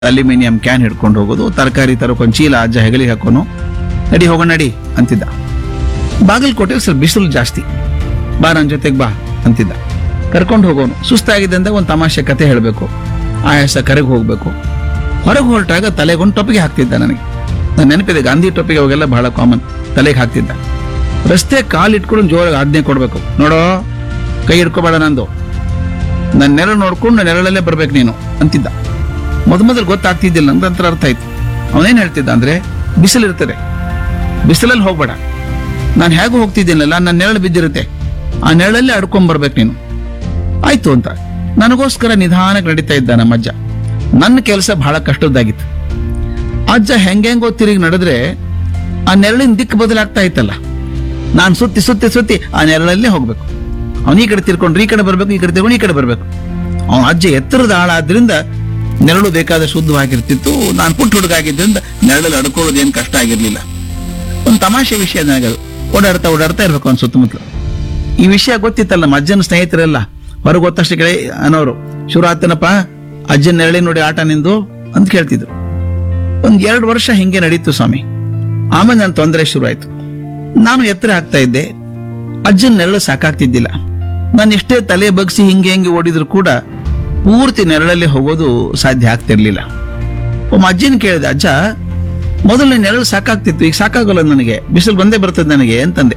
aluminium can ಹಿಡ್ಕೊಂಡು ಹೋಗೋದು ತರಕಾರಿ ತರೋಕೊಂದು ಚೀಲ ಅಜ್ಜ ಹೆಗಲಿಗೆ ಹಾಕೋನು ನಡಿ ಹೋಗೋಣ ನಡಿ ಅಂತಿದ್ದ ಬಾಗಲಕೋಟೆ ಸ್ವಲ್ಪ ಬಿಸಿಲು ಜಾಸ್ತಿ ಬಾ ನನ್ನ ಜೊತೆಗೆ ಬಾ ಅಂತಿದ್ದ ಕರ್ಕೊಂಡು ಹೋಗೋನು ಸುಸ್ತಾಗಿದೆ ಅಂದಾಗ ಒಂದು ತಮಾಷೆ ಕತೆ ಹೇಳಬೇಕು ಆಯಾಸ ಕರೆಗೆ ಹೋಗ್ಬೇಕು ಹೊರಗೆ ಹೊರಟಾಗ ತಲೆಗೊಂದು ಟೊಪ್ಪಿಗೆ ಹಾಕ್ತಿದ್ದ ನನಗೆ ನನ್ನ ನೆನಪಿದೆ ಗಾಂಧಿ ಟೊಪ್ಪಿಗೆ ಅವಾಗೆಲ್ಲ ಬಹಳ ಕಾಮನ್ ತಲೆಗೆ ಹಾಕ್ತಿದ್ದ ರಸ್ತೆ ಕಾಲು ಇಟ್ಕೊಂಡು ಜೋರಾಗಿ ಆಜ್ಞೆ ಕೊಡ್ಬೇಕು ನೋಡೋ ಕೈ ಹಿಡ್ಕೋಬೇಡ ನಂದು ನನ್ನ ನೆರಳು ನೋಡ್ಕೊಂಡು ನೆರಳಲ್ಲೇ ಬರ್ಬೇಕು ನೀನು ಅಂತಿದ್ದ ಮೊದ ಮೊದಲು ಗೊತ್ತಾಗ್ತಿದ್ದಿಲ್ಲ ನಂತರ ಅರ್ಥ ಆಯ್ತು ಅವನೇನ್ ಹೇಳ್ತಿದ್ದ ಅಂದ್ರೆ ಬಿಸಿಲಿರ್ತದೆ ಬಿಸಿಲಲ್ಲಿ ಹೋಗ್ಬೇಡ ನಾನು ಹೇಗೂ ಹೋಗ್ತಿದ್ದೀನಲ್ಲ ನನ್ನ ನೆರಳು ಬಿದ್ದಿರುತ್ತೆ ಆ ನೆರಳಲ್ಲೇ ಅಡ್ಕೊಂಡ್ ಬರ್ಬೇಕು ನೀನು ಆಯ್ತು ಅಂತ ನನಗೋಸ್ಕರ ನಿಧಾನಕ್ಕೆ ನಡೀತಾ ಇದ್ದ ನಮ್ಮ ಅಜ್ಜ ನನ್ನ ಕೆಲಸ ಬಹಳ ಕಷ್ಟದ್ದಾಗಿತ್ತು ಅಜ್ಜ ಹೆಂಗೆಂಗೋ ತಿರುಗಿ ನಡೆದ್ರೆ ಆ ನೆರಳಿನ ದಿಕ್ಕು ಬದಲಾಗ್ತಾ ಇತ್ತಲ್ಲ ನಾನು ಸುತ್ತಿ ಸುತ್ತಿ ಸುತ್ತಿ ಆ ನೆರಳಲ್ಲೇ ಹೋಗ್ಬೇಕು ಅವನು ಈ ಕಡೆ ತಿರ್ಕೊಂಡ್ರೆ ಈ ಕಡೆ ಬರ್ಬೇಕು ಈ ಕಡೆ ತಿರ್ಕೊಂಡು ಈ ಕಡೆ ಬರ್ಬೇಕು ಅವನ ಅಜ್ಜ ಎತ್ತರದ ಆಳಾದ್ರಿಂದ ನೆರಳು ಬೇಕಾದ ಶುದ್ಧವಾಗಿರ್ತಿತ್ತು ನಾನು ಪುಟ್ಟ ಹುಡುಗ ಆಗಿದ್ದರಿಂದ ನೆರಳಲ್ಲಿ ಅಡ್ಕೊಳ್ಳೋದು ಏನು ಕಷ್ಟ ಆಗಿರ್ಲಿಲ್ಲ ಒಂದು ತಮಾಷೆ ವಿಷಯ ನನಗದು ಓಡಾಡ್ತಾ ಓಡಾಡ್ತಾ ಇರ್ಬೇಕು ಅವ್ನ ಸುತ್ತಮುತ್ತಲು ಈ ವಿಷಯ ಗೊತ್ತಿತ್ತಲ್ಲ ನಮ್ಮ ಅಜ್ಜನ ಸ್ನೇಹಿತರೆಲ್ಲ ಹೊರಗೆ ಗೊತ್ತಷ್ಟು ಕೇಳಿ ಅನ್ನೋರು ಶುರು ಆತನಪ್ಪ ಅಜ್ಜನ ನೆರಳಿ ನೋಡಿ ಆಟ ನಿಂದು ಅಂತ ಕೇಳ್ತಿದ್ರು ಒಂದ್ ಎರಡು ವರ್ಷ ಹಿಂಗೆ ನಡೀತು ಸ್ವಾಮಿ ಆಮೇಲೆ ನನ್ನ ತೊಂದರೆ ಶುರು ಆಯ್ತು ನಾನು ಎತ್ತರ ಆಗ್ತಾ ಇದ್ದೆ ಅಜ್ಜನ ನೆರಳು ಸಾಕಾಗ್ತಿದ್ದಿಲ್ಲ ನಾನು ಎಷ್ಟೇ ತಲೆ ಬಗ್ಸಿ ಹಿಂಗೆ ಹಿಂಗೆ ಓಡಿದ್ರು ಕೂಡ ಪೂರ್ತಿ ನೆರಳಲ್ಲಿ ಹೋಗೋದು ಸಾಧ್ಯ ಆಗ್ತಿರ್ಲಿಲ್ಲ ಒಮ್ಮ ಅಜ್ಜನ ಕೇಳಿದೆ ಅಜ್ಜ ಮೊದಲು ನೆರಳು ಸಾಕಾಗ್ತಿತ್ತು ಈಗ ಸಾಕಾಗಲ್ಲ ನನಗೆ ಬಿಸಿಲು ಬಂದೇ ಬರ್ತದೆ ನನಗೆ ಅಂತಂದೆ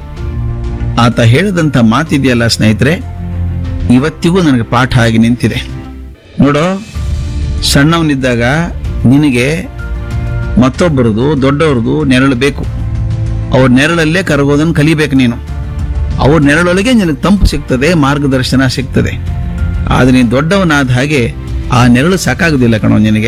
ಆತ ಹೇಳಿದಂತ ಮಾತಿದೆಯಲ್ಲ ಸ್ನೇಹಿತರೆ ಇವತ್ತಿಗೂ ನನಗೆ ಪಾಠ ಆಗಿ ನಿಂತಿದೆ ನೋಡು ಸಣ್ಣವನಿದ್ದಾಗ ನಿನಗೆ ಮತ್ತೊಬ್ಬರದು ದೊಡ್ಡವ್ರದು ನೆರಳು ಬೇಕು ಅವ್ರ ನೆರಳಲ್ಲೇ ಕರಗೋದನ್ನು ಕಲಿಬೇಕು ನೀನು ಅವ್ರ ನೆರಳೊಳಗೆ ನಿನಗೆ ತಂಪು ಸಿಗ್ತದೆ ಮಾರ್ಗದರ್ಶನ ಸಿಗ್ತದೆ ಆದ್ರೆ ನೀನು ದೊಡ್ಡವನಾದ ಹಾಗೆ ಆ ನೆರಳು ಸಾಕಾಗುದಿಲ್ಲ ಕಣೋ ನಿನಗೆ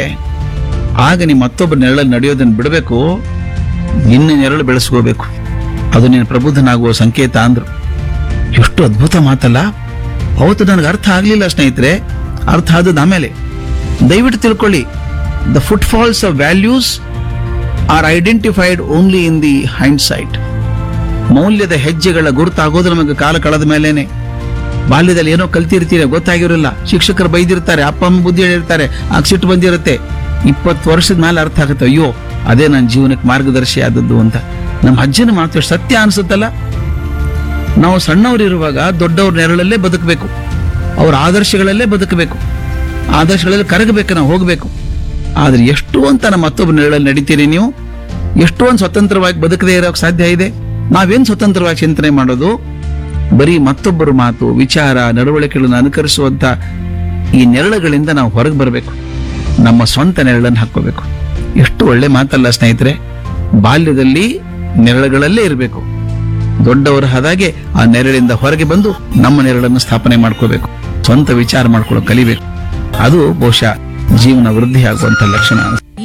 ಆಗ ನೀ ಮತ್ತೊಬ್ಬ ನೆರಳಲ್ಲಿ ನಡೆಯೋದನ್ನ ಬಿಡಬೇಕು ನಿನ್ನ ನೆರಳು ಬೆಳೆಸ್ಕೋಬೇಕು ಅದು ನೀನು ಪ್ರಬುದ್ಧನಾಗುವ ಸಂಕೇತ ಅಂದ್ರು ಎಷ್ಟು ಅದ್ಭುತ ಮಾತಲ್ಲ ಅವತ್ತು ನನಗೆ ಅರ್ಥ ಆಗ್ಲಿಲ್ಲ ಸ್ನೇಹಿತರೆ ಅರ್ಥ ಆದದ್ದು ಆಮೇಲೆ ದಯವಿಟ್ಟು ತಿಳ್ಕೊಳ್ಳಿ the foot falls of values are identified only in the hindsight ಮೌಲ್ಯದ ಹೆಜ್ಜೆಗಳ ಗುರುತಾಗೋದು ನಮಗೆ ಕಾಲ ಕಳೆದ ಮೇಲೇನೆ ಬಾಲ್ಯದಲ್ಲಿ ಏನೋ ಕಲ್ತಿರ್ತೀರ ಗೊತ್ತಾಗಿರಲ್ಲ ಶಿಕ್ಷಕರು ಬೈದಿರ್ತಾರೆ ಅಪ್ಪ ಅಮ್ಮ ಬುದ್ಧಿ ಹೇಳಿರ್ತಾರೆ ಆಗ ಸಿಟ್ಟು ಬಂದಿರುತ್ತೆ ಇಪ್ಪತ್ತು ವರ್ಷದ ಮೇಲೆ ಅರ್ಥ ಆಗುತ್ತೆ ಅಯ್ಯೋ ಅದೇ ನನ್ನ ಜೀವನಕ್ಕೆ ಮಾರ್ಗದರ್ಶಿ ಆದದ್ದು ಅಂತ ನಮ್ಮ ಅಜ್ಜನ ಮಾತು ಎಷ್ಟು ಸತ್ಯ ಅನ್ಸುತ್ತಲ್ಲ ನಾವು ಸಣ್ಣವರಿರುವಾಗ ದೊಡ್ಡವ್ರ ನೆರಳಲ್ಲೇ ಬದುಕಬೇಕು ಅವ್ರ ಆದರ್ಶಗಳಲ್ಲೇ ಬದುಕಬೇಕು ಆದರ್ಶಗಳಲ್ಲಿ ಕರಗಬೇಕು ನಾವು ಹೋಗಬೇಕು ಆದ್ರೆ ಎಷ್ಟು ಅಂತ ನಮ್ಮ ಮತ್ತೊಬ್ಬ ನೆರಳಲ್ಲಿ ನಡೀತೀರಿ ನೀವು ಎಷ್ಟು ಒಂದು ಸ್ವತಂತ್ರವಾಗಿ ಬದುಕದೇ ಇರೋಕೆ ಸಾಧ್ಯ ಇದೆ ನಾವೇನ್ ಸ್ವತಂತ್ರವಾಗಿ ಚಿಂತನೆ ಮಾಡೋದು ಬರೀ ಮತ್ತೊಬ್ಬರ ಮಾತು ವಿಚಾರ ನಡವಳಿಕೆಗಳನ್ನು ಅನುಕರಿಸುವಂತ ಈ ನೆರಳುಗಳಿಂದ ನಾವು ಹೊರಗೆ ಬರಬೇಕು ನಮ್ಮ ಸ್ವಂತ ನೆರಳನ್ನು ಹಾಕೋಬೇಕು ಎಷ್ಟು ಒಳ್ಳೆ ಮಾತಲ್ಲ ಸ್ನೇಹಿತರೆ ಬಾಲ್ಯದಲ್ಲಿ ನೆರಳುಗಳಲ್ಲೇ ಇರಬೇಕು ದೊಡ್ಡವರ ಹಾದಾಗೆ ಆ ನೆರಳಿಂದ ಹೊರಗೆ ಬಂದು ನಮ್ಮ ನೆರಳನ್ನು ಸ್ಥಾಪನೆ ಮಾಡ್ಕೋಬೇಕು ಸ್ವಂತ ವಿಚಾರ ಮಾಡ್ಕೊಳ್ಳೋ ಕಲಿಬೇಕು ಅದು ಬಹುಶಃ ಜೀವನ ವೃದ್ಧಿ ಆಗುವಂತ ಲಕ್ಷಣ